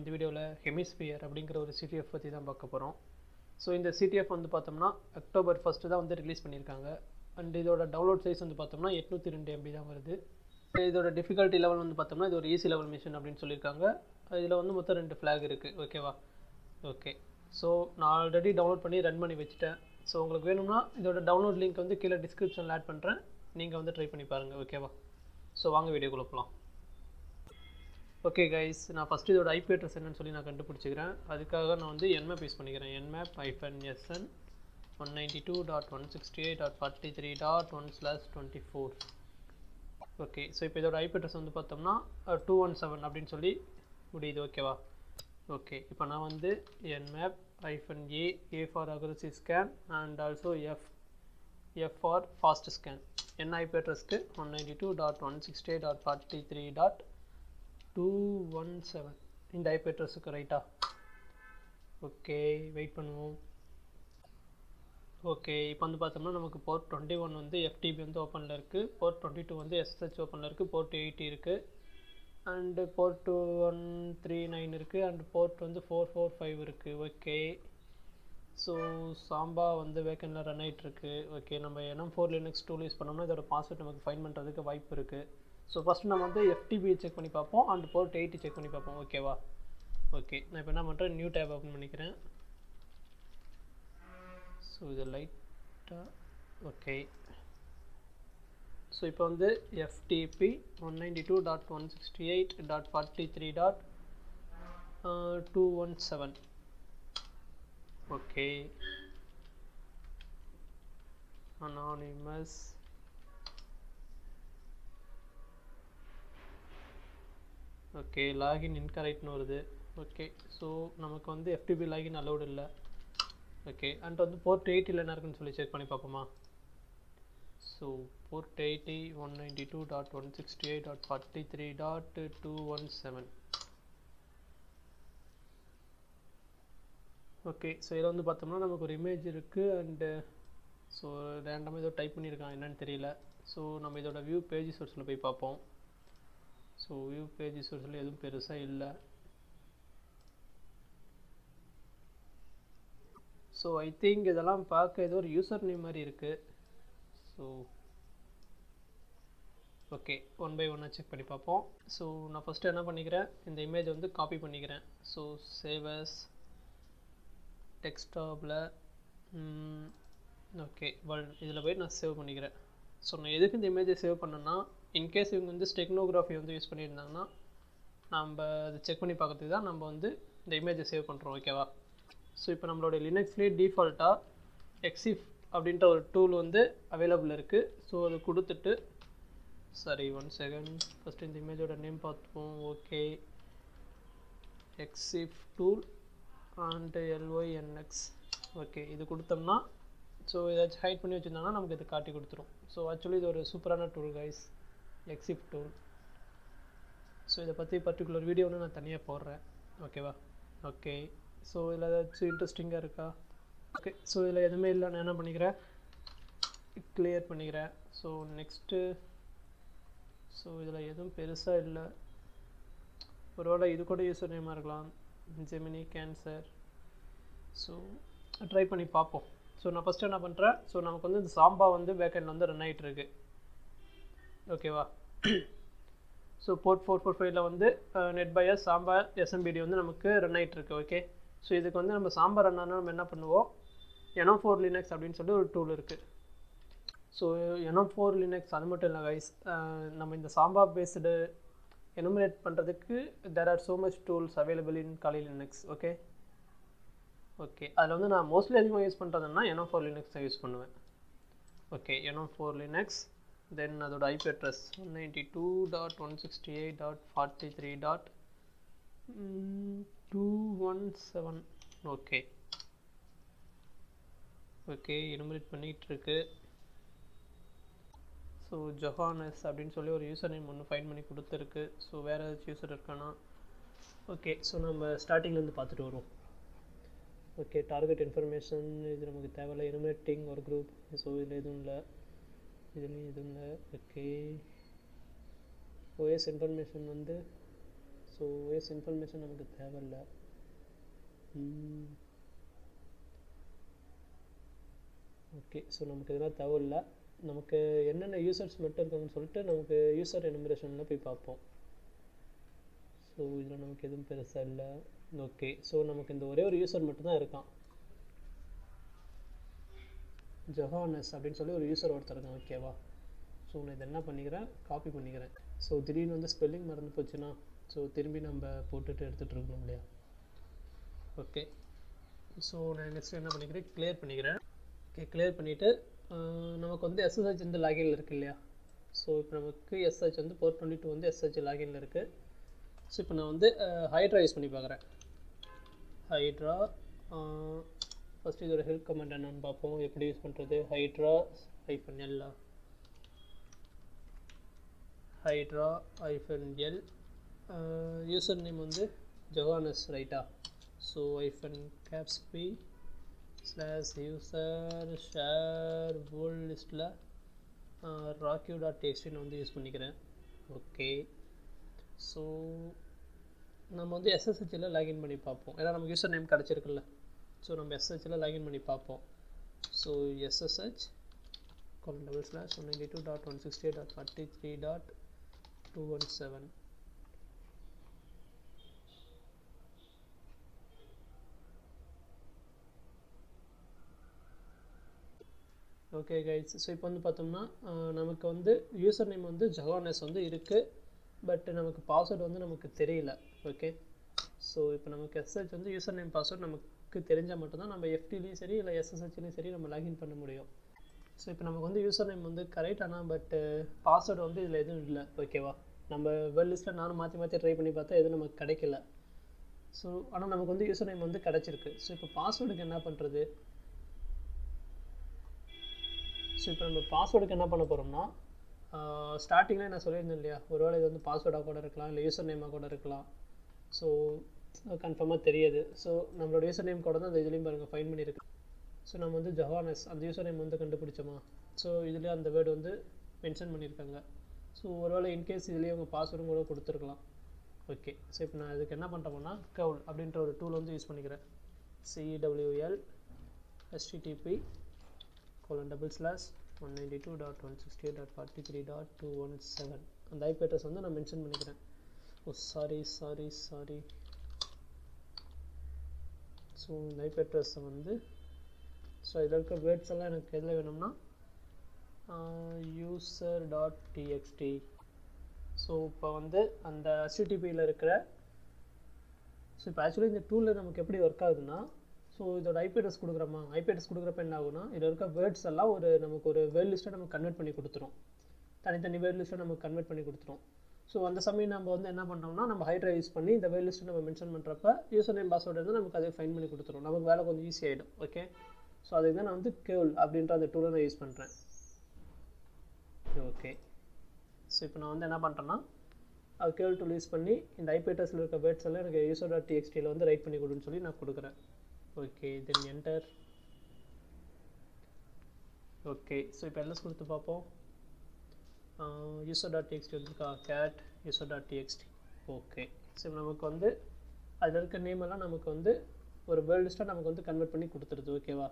வீடியோவில் ஹெமிஸ்பியர் அப்படிங்கிற ஒரு சிடிஎஃப் பற்றி தான் பார்க்க போகிறோம் ஸோ இந்த சிடிஎஃப் வந்து பார்த்தோம்னா அக்டோபர் ஃபஸ்ட்டு தான் வந்து ரிலீஸ் பண்ணியிருக்காங்க அண்ட் இதோட டவுன்லோட் சைஸ் வந்து பார்த்தோம்னா எட்நூற்றி ரெண்டு எம்பி தான் வருது இதோட டிஃபிகல்ட்டி லெவல் வந்து பார்த்தோம்னா இது ஒரு ஈஸி லெவல் மிஷின் அப்படின்னு சொல்லியிருக்காங்க இதில் வந்து மொத்தம் ரெண்டு ஃப்ளாக் இருக்குது ஓகேவா ஓகே ஸோ நான் ஆல்ரெடி டவுன்லோட் பண்ணி ரன் பண்ணி வச்சுட்டேன் ஸோ உங்களுக்கு வேணும்னா இதோட டவுன்லோட் லிங்க் வந்து கீழே டிஸ்கிரிப்ஷனில் ஆட் பண்ணுறேன் நீங்கள் வந்து ட்ரை பண்ணி பாருங்கள் ஓகேவா ஸோ வாங்க வீடியோக்குள்ளே போகலாம் ஓகே கைஸ் நான் ஃபஸ்ட்டு இதோட ஐபி அட்ரஸ் என்னன்னு சொல்லி நான் கண்டுபிடிச்சிக்கிறேன் அதுக்காக நான் வந்து என்மேப் யூஸ் பண்ணிக்கிறேன் nmap hyphen SN one ninety two dot one sixty eight dot forty three dot one slash twenty four okay so இப்போ இதோட ஐபி அட்ரஸ் வந்து பார்த்தோம்னா டூ ஒன் செவன் அப்படின்னு சொல்லி முடியுது ஓகேவா ஓகே இப்போ நான் வந்து nmap hyphen A A for aggressive scan and also F F for fast scan என் ஐபி அட்ரஸ்க்கு one ninety two dot one sixty eight dot forty three dot two one seven இந்த ஐபி அட்ரஸுக்கு ரைட்டா okay wait பண்ணுவோம் okay இப்போ வந்து பார்த்தோம்னா நமக்கு போர்ட் டுவெண்ட்டி ஒன் வந்து எஃப்டிபி வந்து ஓப்பனில் இருக்குது போர்ட் டுவெண்ட்டி டூ வந்து எஸ்எஸ்ஹெச் ஓப்பனில் இருக்குது போர்ட் எயிட்டி இருக்குது and port two one three nine இருக்குது அண்ட் போர்ட் வந்து ஃபோர் ஃபோர் ஃபைவ் இருக்குது ஓகே ஸோ சாம்பா வந்து வேக்கனில் ரன் ஆகிட்டுருக்கு ஓகே நம்ம enum four Linux tool use பண்ணோம்னா இதோட பாஸ்வேர்ட் நமக்கு ஃபைன் பண்ணுறதுக்கு வாய்ப்பு இருக்குது ஸோ ஃபஸ்ட்டு நம்ம வந்து எஃப்டிபி செக் பண்ணி பார்ப்போம் அண்ட் போர்ட் எயிட்டி செக் பண்ணி பார்ப்போம் ஓகேவா ஓகே நான் இப்போ என்ன பண்ணுறேன் நியூ டேப் ஓப்பன் பண்ணிக்கிறேன் ஸோ இது லைட்டாக ஓகே ஸோ இப்போ வந்து FTP one ninety two dot one sixty eight dot forty three dot two one seven okay anonymous okay login இன்கரெக்ட்னு வருது ஓகே ஸோ நமக்கு வந்து எஃப்டிபி லாகின் அலௌடு இல்லை ஓகே அண்ட் வந்து போர்ட் எயிட்டில் என்ன இருக்குன்னு சொல்லி செக் பண்ணி பார்ப்போமா so port eighty one ninety two dot one sixty eight dot forty three dot two one seven okay so இதில் வந்து பார்த்தோம்னா நமக்கு ஒரு இமேஜ் இருக்குது அண்டு ஸோ ரேண்டமாக ஏதோ டைப் பண்ணியிருக்கான் என்னன்னு தெரியல ஸோ நம்ம இதோட வியூ பேஜ் சோர்ஸில் போய் பார்ப்போம் ஸோ வியூ பேஜ் சோர்ஸில் எதுவும் பெருசாக இல்லை ஸோ ஐ திங்க் இதெல்லாம் பார்க்க ஏதோ ஒரு யூசர் நேம் மாதிரி இருக்குது ஸோ ஓகே ஒன் பை ஒன்னாக செக் பண்ணி பார்ப்போம் ஸோ நான் ஃபஸ்ட்டு என்ன பண்ணிக்கிறேன் இந்த இமேஜ் வந்து காப்பி பண்ணிக்கிறேன் ஸோ சேவஸ் டெக்ஸ்டாப்பில் ஓகே வேர்ல்ட் இதில் போய் நான் சேவ் பண்ணிக்கிறேன் ஸோ நான் எதுக்கு இந்த இமேஜை சேவ் பண்ணேன்னா இன்கேஸ் இவங்க வந்து ஸ்டெக்னோகிராஃபி வந்து யூஸ் பண்ணியிருந்தாங்கன்னா நம்ம அதை செக் பண்ணி பார்க்கறதுக்கு தான் நம்ம வந்து இந்த இமேஜை சேவ் பண்ணுறோம் ஓகேவா ஸோ இப்போ நம்மளோட லினக்ஸ்லேயே டிஃபால்ட்டாக எக்ஸிஃப் அப்படின்ற ஒரு டூல் வந்து அவைலபிள் இருக்குது ஸோ அது கொடுத்துட்டு சரி ஒன் செகண்ட் ஃபஸ்ட்டு இந்த இமேஜோட நேம் பார்த்துப்போம் okay exif tool and LYNX okay இது கொடுத்தோம்னா ஸோ ஏதாச்சும் ஹைட் பண்ணி வச்சுருந்தாங்கன்னா நமக்கு இது காட்டி கொடுத்துரும் ஸோ ஆக்சுவலி இது ஒரு சூப்பரான tool guys exif tool so இதை பற்றி பர்டிகுலர் வீடியோ ஒன்று நான் தனியாக போடுறேன் ஓகேவா ஓகே ஸோ இதில் ஏதாச்சும் இன்ட்ரெஸ்டிங்காக இருக்கா ஓகே ஸோ இதில் எதுவுமே இல்லை நான் என்ன பண்ணிக்கிறேன் கிளியர் பண்ணிக்கிறேன் ஸோ நெக்ஸ்ட்டு ஸோ இதில் எதுவும் பெருசாக இல்லை ஒருவேளை இது கூட யூசர் நேமாக இருக்கலாம் ஜெமினி கேன்சர் ஸோ ட்ரை பண்ணி பார்ப்போம் ஸோ நான் ஃபஸ்ட்டு என்ன பண்ணுறேன் ஸோ நமக்கு வந்து இந்த சாம்பா வந்து பேக்கெண்டில் வந்து ரன் ஆகிட்டுருக்கு ஓகேவா ஸோ போர்ட் ஃபோர் ஃபோர் ஃபைவ்ல வந்து நெட் பயஸ் சாம்பா எஸ்எம்பிடி வந்து நமக்கு ரன் ஆகிட்டுருக்கு ஓகே ஸோ இதுக்கு வந்து நம்ம சாம்பா ரன் ஆனால் நம்ம என்ன பண்ணுவோம் எனோ ஃபோர் லினக்ஸ் அப்படின்னு சொல்லி ஒரு டூல் இருக்குது ஸோ எனோ ஃபோர் லினக்ஸ் அது மட்டும் இல்லை கைஸ் நம்ம இந்த சாம்பா பேஸ்டு எனுமரேட் பண்ணுறதுக்கு there are so much tools available in Kali Linux okay okay அதில் வந்து நான் மோஸ்ட்லி அதிகமாக யூஸ் பண்ணுறதுன்னா எனோ ஃபோர் லினக்ஸ் தான் யூஸ் பண்ணுவேன் okay enum four Linux then அதோட IP address one ninety two dot one sixty eight dot forty three dot two one seven okay okay enumerate பண்ணிகிட்ருக்கு so Johannes அப்படின்னு சொல்லி ஒரு user name ஒன்று fine பண்ணி கொடுத்துருக்கு ஸோ வேறு ஏதாச்சும் யூசர் இருக்கானா ஓகே ஸோ நம்ம ஸ்டார்டிங்லேருந்து பார்த்துட்டு வருவோம் ஓகே டார்கெட் இன்ஃபர்மேஷன் இது நமக்கு தேவையில்ல எனுமரேட்டிங் ஒரு குரூப் ஸோ இதில் எதுவும் இல்லை இதுலேயும் எதுவும் இல்லை ஓகே ஓஎஸ் இன்ஃபர்மேஷன் வந்து ஸோ ஸோ ஓஎஸ் இன்ஃபர்மேஷன் நமக்கு தேவையில்ல ஓகே ஸோ நமக்கு இதெல்லாம் தேவையில்ல நமக்கு என்னென்ன யூசர்ஸ் மட்டும் இருக்காங்கன்னு சொல்லிட்டு நமக்கு யூசர் எனுமரேஷனில் போய் பார்ப்போம் ஸோ இதில் நமக்கு எதுவும் பெருசாக இல்லை ஓகே ஸோ நமக்கு இந்த ஒரே ஒரு யூசர் மட்டும்தான் இருக்கான் ஜொஹானஸ் அப்படின்னு சொல்லி ஒரு யூசர் ஒருத்தர் இருக்கான் ஓகேவா ஸோ நான் இதை என்ன பண்ணிக்கிறேன் காப்பி பண்ணிக்கிறேன் ஸோ திடீர்னு வந்து ஸ்பெல்லிங் மறந்து போச்சுன்னா ஸோ திரும்பி நம்ம போட்டுட்டு எடுத்துகிட்டு இருக்கணும் இல்லையா ஓகே ஸோ நான் நெக்ஸ்ட் என்ன பண்ணிக்கிறேன் கிளியர் பண்ணிக்கிறேன் ஓகே கிளியர் பண்ணிவிட்டு நமக்கு வந்து எஸ்எஸ்ஹெச் வந்து லாகின்ல இருக்குது இல்லையா ஸோ இப்போ நமக்கு எஸ்ஹெச் வந்து ஃபோர் டுவெண்ட்டி டூ வந்து எஸ்ஹெச் லாகின்ல இருக்குது ஸோ இப்போ நான் வந்து ஹைட்ரா யூஸ் பண்ணி பார்க்குறேன் ஹைட்ரா ஃபஸ்ட்டு இதோட ஹெல்ப் கமெண்ட் என்னன்னு பார்ப்போம் எப்படி யூஸ் பண்ணுறது ஹைட்ரா ஐஃபன் எல்லா hydra hyphen L user name வந்து ஜொஹானஸ் ரைட்டா so hyphen caps P slash user share world லிஸ்ட்டில் ராக்யூ டாட் டெக்ஸ்டி நான் வந்து யூஸ் பண்ணிக்கிறேன் ஓகே ஸோ நம்ம வந்து எஸ்எஸ்ஹெச்சில் லாகின் பண்ணி பார்ப்போம் ஏன்னா நமக்கு யூசர் நேம் கிடச்சிருக்குல்ல ஸோ நம்ம எஸ்எஸ்ஹெச்சில் லாகின் பண்ணி பார்ப்போம் so SSH colon double slash 192.168.43.217 okay guys so இப்போ வந்து பார்த்தோம்னா அஹ், நமக்கு வந்து யூசர் நேம் வந்து ஜவானஸ் வந்து இருக்குது பட் நமக்கு பாஸ்வேர்டு வந்து நமக்கு தெரியல ஓகே ஸோ இப்போ நமக்கு எஸ்ஹெச் வந்து யூசர் நேம் பாஸ்வேர்டு நமக்கு தெரிஞ்சால் மட்டும்தான் நம்ம எஃப்டிலையும் சரி இல்லை எஸ்எஸ்ஹெச்லையும் சரி நம்ம லாகின் பண்ண முடியும் ஸோ இப்போ நமக்கு வந்து யூசர் நேம் வந்து கரெக்ட் ஆனால் பட் பாஸ்வேர்டு வந்து இதில் எதுவும் இல்லை ஓகேவா நம்ம வெல் லிஸ்ட்டில் நானும் மாற்றி மாற்றி ட்ரை பண்ணி பார்த்தா எதுவும் நமக்கு கிடைக்கல ஸோ ஆனால் நமக்கு வந்து யூசர் நேம் வந்து கிடச்சிருக்கு ஸோ இப்போ பாஸ்வேர்டுக்கு என்ன பண்ணுறது ஸோ இப்போ நம்ம பாஸ்வேர்டுக்கு என்ன பண்ண போகிறோம்னா ஸ்டார்டிங்கில் நான் சொல்லியிருந்தேன் இல்லையா ஒருவேளை இது வந்து பாஸ்வேர்டாக கூட இருக்கலாம் இல்லை யூசர் நேமாக கூட இருக்கலாம் ஸோ கன்ஃபார்மாக தெரியாது ஸோ நம்மளோட யூசர் நேம் கூட தான் அந்த இதுலேயும் பாருங்கள் ஃபைன் பண்ணியிருக்கு ஸோ நம்ம வந்து ஜவானஸ் அந்த யூசர் நேம் வந்து கண்டுபிடிச்சோமா ஸோ இதுலேயே அந்த வேர்டு வந்து மென்ஷன் பண்ணியிருக்காங்க ஸோ ஒருவேளை இன்கேஸ் இதுலேயே உங்கள் பாஸ்வேர்டும் கூட கொடுத்துருக்கலாம் ஓகே ஸோ இப்போ நான் இதுக்கு என்ன பண்ணுறோம்னா கவுல் அப்படின்ற ஒரு டூல் வந்து யூஸ் பண்ணிக்கிறேன் CWL STDP colon double slash one ninety two dot one sixty eight dot forty three dot two one seven அந்த ஐபி அட்ரஸ் வந்து நான் மென்ஷன் பண்ணிக்கிறேன் oh sorry sorry sorry so இந்த ஐபி அட்ரஸை வந்து ஸோ இதில் இருக்க வேர்ட்ஸ் எல்லாம் எனக்கு எதில் வேணும்னா யூசர் டாட் டிஎக்ஸ்டி ஸோ இப்போ வந்து அந்த ஹெச்டிபியில் இருக்கிற ஸோ இப்போ ஆக்சுவலி இந்த டூலில் நமக்கு எப்படி ஒர்க் ஆகுதுன்னா ஸோ இதோட ஐபி அட்ரஸ் கொடுக்குறோமா ஐபி அட்ரஸ் கொடுக்குறப்ப என்ன ஆகும்னா இதில் இருக்க வேர்ட்ஸ் எல்லாம் ஒரு நமக்கு ஒரு வேர்ட் லிஸ்ட்டை நமக்கு கன்வெர்ட் பண்ணி கொடுத்துரும் தனித்தனி வேர்ட் லிஸ்ட்டை நமக்கு கன்வெர்ட் பண்ணி கொடுத்துரும் ஸோ அந்த சமயம் நம்ம வந்து என்ன பண்ணுறோம்னா நம்ம ஹைட்ரா யூஸ் பண்ணி இந்த வேர்ட் லிஸ்ட்டை நம்ம மென்ஷன் பண்ணுறப்ப யூசர் நேம் பாஸ்வேர்டு வந்து நமக்கு அதை ஃபைன் பண்ணி கொடுத்துரும் நமக்கு வேலை கொஞ்சம் ஈஸி ஆகிடும் ஓகே ஸோ அதுக்கு தான் நான் வந்து கேவல் அப்படின்ற அந்த டூலை நான் யூஸ் பண்ணுறேன் ஓகே ஸோ இப்போ நான் வந்து என்ன பண்ணுறேன்னா அது கேவல் டூல் யூஸ் பண்ணி இந்த ஐபி அட்ரஸில் இருக்க வேர்ட்ஸ் எல்லாம் எனக்கு யூசர் டாட் டிஎக்ஸ்டியில் வந்து ரைட் பண்ணி கொடுன்னு சொல்லி நான் கொடுக்குறேன் okay then enter okay so இப்போ எல்எஸ் கொடுத்து பார்ப்போம் யூசர் டாட் டிஎக்ஸ்டி வந்துருக்கா cat user dot TXT okay so நமக்கு வந்து அதில் இருக்க நேம் எல்லாம் நமக்கு வந்து ஒரு வேர்ல்ட் லிஸ்ட்டாக நமக்கு வந்து கன்வெர்ட் பண்ணி கொடுத்துருது ஓகேவா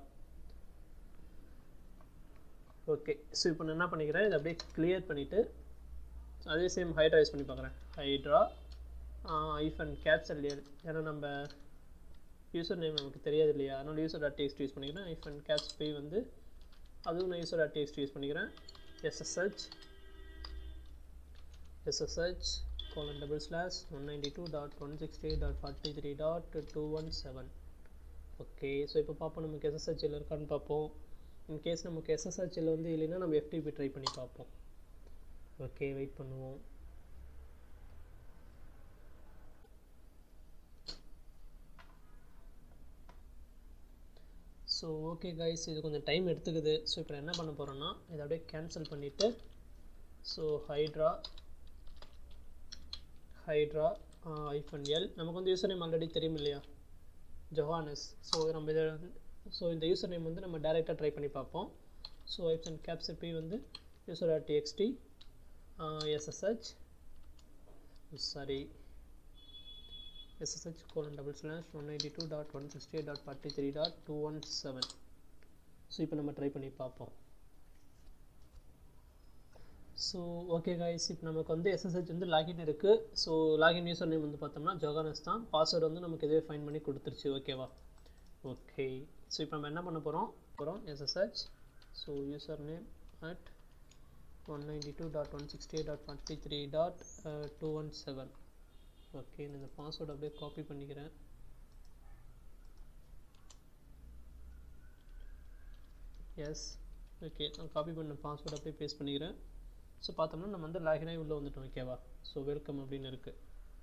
ஓகே ஸோ இப்போ நான் என்ன பண்ணிக்கிறேன் இதை அப்படியே கிளியர் பண்ணிவிட்டு அதே சேம் ஹைட்ரா யூஸ் பண்ணி பார்க்குறேன் ஹைட்ரா ஐஃபன் கேப்சல் ஏன்னா நம்ம யூசர் நேம் நமக்கு தெரியாது இல்லையா அதனால் யூசர் டாட் டெக்ஸ்ட் யூஸ் பண்ணிக்கிறேன் ஐஃபன் கேப்ஸ் பே வந்து அதுவும் நான் யூசர் டாட் டெக்ஸ்ட் யூஸ் பண்ணிக்கிறேன் SSH SSH colon double slash one ninety two dot one sixty dot forty three dot two one seven okay so இப்போ பார்ப்போம் நமக்கு எஸ்எஸ்ஹெச்சில் இருக்கான்னு பார்ப்போம் இன்கேஸ் நமக்கு எஸ்எஸ்ஹெச்சில் வந்து இல்லைன்னா நம்ம எஃப்டிபி ட்ரை பண்ணி பார்ப்போம் ஓகே வெயிட் பண்ணுவோம் ஸோ ஓகே கைஸ் இது கொஞ்சம் டைம் எடுத்துக்குது ஸோ இப்போ நான் என்ன பண்ண போகிறேன்னா இதை அப்படியே கேன்சல் பண்ணிவிட்டு so Hydra Hydra hyphen L நமக்கு வந்து யூசர் நேம் ஆல்ரெடி தெரியும் இல்லையா ஜொஹானஸ் ஸோ நம்ம இதை ஸோ இந்த யூசர் நேம் வந்து நம்ம டேரெக்டாக ட்ரை பண்ணி பார்ப்போம் ஸோ ஐஃபன் கேப்சர் பி வந்து user dot TXT SSH sorry SSH colon double slash one ninety two dot one sixty eight dot forty three dot two one seven so இப்போ நம்ம try பண்ணி பார்ப்போம் ஸோ ஓகே கைஸ் இப்போ நமக்கு வந்து SSH வந்து login இருக்குது ஸோ லாகின் யூசர் நேம் வந்து பார்த்தோம்னா ஜோகானஸ் தான் பாஸ்வேர்டு வந்து நமக்கு இதுவே ஃபைன் பண்ணி கொடுத்துருச்சு ஓகேவா ஓகே ஸோ இப்போ நம்ம என்ன பண்ண போகிறோம் போகிறோம் SSH so user name at one ninety two dot one sixty eight dot forty three dot two one seven okay நான் இந்த பாஸ்வேர்டு அப்படியே காப்பி பண்ணிக்கிறேன் எஸ் ஓகே நான் காப்பி பண்ண பாஸ்வேர்டு அப்படியே பேஸ்ட் பண்ணிக்கிறேன் ஸோ பார்த்தோம்னா நம்ம வந்து லாகின் ஆகி உள்ளே வந்துட்டோம் ஓகேவா ஸோ வெல்கம் அப்படின்னு இருக்குது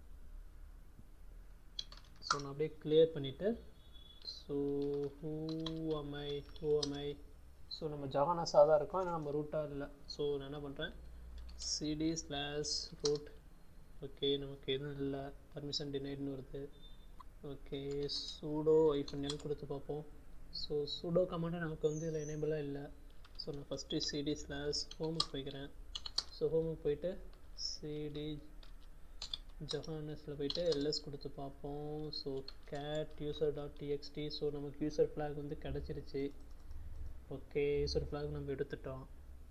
ஸோ நான் அப்படியே கிளியர் பண்ணிவிட்டு so who am i who am i so நம்ம ஜகானாஸாக தான் இருக்கோம் ஏன்னா நம்ம ரூட்டாக இல்லை ஸோ நான் என்ன பண்ணுறேன் சிடி ஸ்லாஷ் ரூட் ஓகே நமக்கு எதுவும் இல்லை பர்மிஷன் டினைட்னு வருது ஓகே சூடோ ஐஃபன் எல் கொடுத்து பார்ப்போம் ஸோ சூடோ கமாண்டை நமக்கு வந்து இதில் எனேபிளாக இல்லை ஸோ நான் ஃபஸ்ட்டு சிடி ஸ்லாஷ் ஹோமுக்கு போய்க்கிறேன் ஸோ ஹோமுக்கு போயிட்டு சிடி ஜஹானஸில் போயிட்டு எல்எஸ் கொடுத்து பார்ப்போம் so cat user dot TXT so நமக்கு யூசர் ஃப்ளாக் வந்து கிடச்சிருச்சு ஓகே யூசர் ஃப்ளாக் நம்ம எடுத்துட்டோம்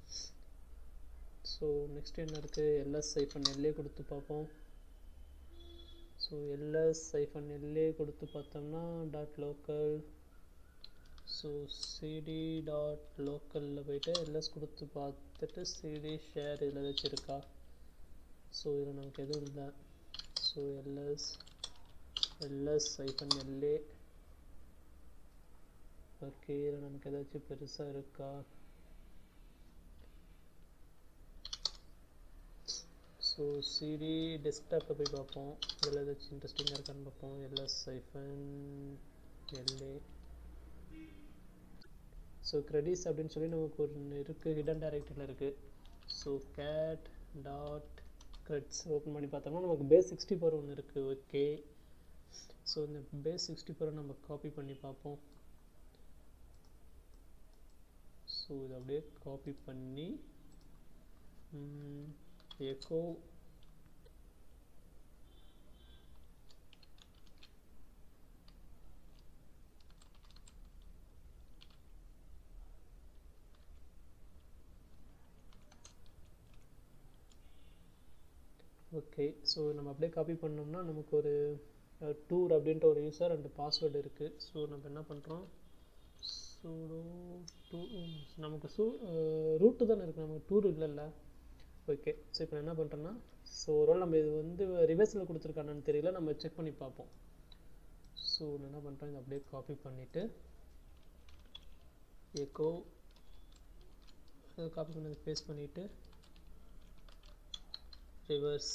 ஸோ நெக்ஸ்ட் என்ன இருக்குது எல்எஸ் ஐஃபன் எல்ஏ கொடுத்து பார்ப்போம் ஸோ எல்எஸ் ஐஃபன் எல்ஏ கொடுத்து பார்த்தோம்னா dot local so CD dot லோக்கலில் போயிட்டு எல்எஸ் கொடுத்து பார்த்துட்டு சிடி ஷேர் இதில் ஏதாச்சும் இருக்கா ஸோ இதில் நமக்கு எதுவும் இல்லை ஸோ எல்எஸ் எல்எஸ் ஐஃபன் எல்ஏ ஓகே இதில் நமக்கு ஏதாச்சும் பெருசாக இருக்கா ஸோ சிடி டெஸ்க்டாப்பில் போய் பார்ப்போம் இதில் ஏதாச்சும் இன்ட்ரெஸ்டிங்காக இருக்கான்னு பார்ப்போம் எல்எஸ் ஐஃபன் எல்ஏ ஸோ க்ரெடிட்ஸ் அப்படின்னு சொல்லி நமக்கு ஒன்று இருக்குது ஹிடன் டைரக்டரியில் இருக்குது so cat dot creds open பண்ணி பார்த்தோம்னா நமக்கு பேஸ் சிக்ஸ்டி ஃபோர் ஒன்று இருக்குது ஓகே ஸோ இந்த பேஸ் சிக்ஸ்டி ஃபோரை நம்ம காப்பி பண்ணி பார்ப்போம் ஸோ இதை அப்படியே காப்பி பண்ணி எக்கோ ஓகே ஸோ நம்ம அப்படியே காப்பி பண்ணோம்னா நமக்கு ஒரு டூர் அப்படின்ற ஒரு யூசர் அண்ட் பாஸ்வேர்டு இருக்குது ஸோ நம்ம என்ன பண்ணுறோம் சூடோ டூ நமக்கு சூ ரூட்டு தானே இருக்குது நமக்கு டூர் இல்லைல்ல ஓகே ஸோ இப்போ நான் என்ன பண்ணுறேன்னா ஸோ ஒரு நம்ம இது வந்து ரிவர்ஸில் கொடுத்துருக்கானு தெரியல நம்ம செக் பண்ணி பார்ப்போம் ஸோ நான் என்ன பண்ணுறேன் இதை அப்படியே காப்பி பண்ணிவிட்டு எக்கோ காப்பி பண்ணது பேஸ்ட் பண்ணிவிட்டு ரிவர்ஸ்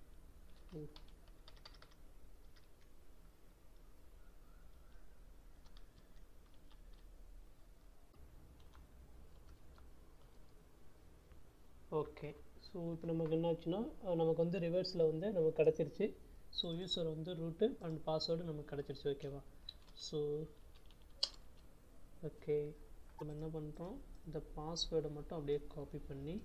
ஓகே ஸோ இப்போ நமக்கு என்ன ஆச்சுன்னா நமக்கு வந்து ரிவர்ஸில் வந்து நமக்கு கிடச்சிருச்சு ஸோ யூஸர் வந்து ரூட்டு அண்ட் பாஸ்வேர்டு நமக்கு கிடச்சிருச்சு ஓகேவா ஸோ ஓகே நம்ம என்ன பண்ணுறோம் இந்த பாஸ்வேர்டை மட்டும் அப்படியே காப்பி பண்ணி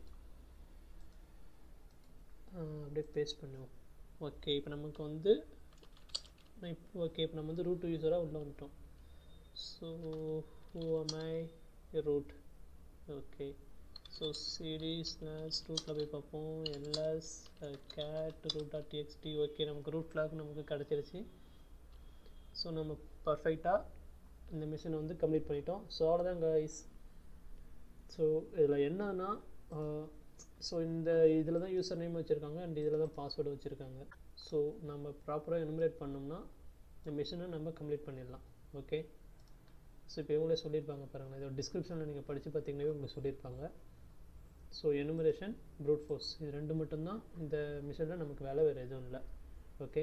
அப்படியே பேஸ்ட் பண்ணுவோம் ஓகே இப்போ நமக்கு வந்து இப்போ ஓகே இப்போ நம்ம வந்து ரூட் யூஸராக உள்ளே வந்துட்டோம் so who I root okay so CD slash ரூட்டில் போய் பார்ப்போம் LS cat root dot TXT okay நமக்கு ரூட் ஃப்ளாக் நமக்கு கிடச்சிருச்சு ஸோ நம்ம பர்ஃபெக்டாக இந்த மிஷினை வந்து கம்ப்ளீட் பண்ணிட்டோம் ஸோ அவ்வளோதான் கைஸ் ஸோ இதில் என்னன்னா ஸோ இந்த இதில் தான் யூசர் நேம் வச்சுருக்காங்க அண்ட் இதில் தான் பாஸ்வேர்டு வச்சுருக்காங்க ஸோ நம்ம ப்ராப்பராக எனுமரேட் பண்ணோம்னா இந்த மிஷினை நம்ம கம்ப்ளீட் பண்ணிடலாம் ஓகே ஸோ இப்போ இவங்களே சொல்லியிருப்பாங்க பாருங்கள் இதோட டிஸ்கிரிப்ஷனில் நீங்கள் படித்து பார்த்தீங்கன்னாவே உங்களுக்கு சொல்லியிருப்பாங்க ஸோ எனுமரேஷன் ப்ரூட் ஃபோர்ஸ் இது ரெண்டு மட்டும்தான் இந்த மிஷினில் நமக்கு வேலை வேறு எதுவும் இல்லை ஓகே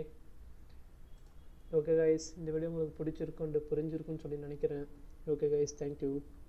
ஓகே கைஸ் இந்த வீடியோ உங்களுக்கு பிடிச்சிருக்குன்னு புரிஞ்சிருக்குன்னு சொல்லி நினைக்கிறேன் ஓகே கைஸ் தேங்க்யூ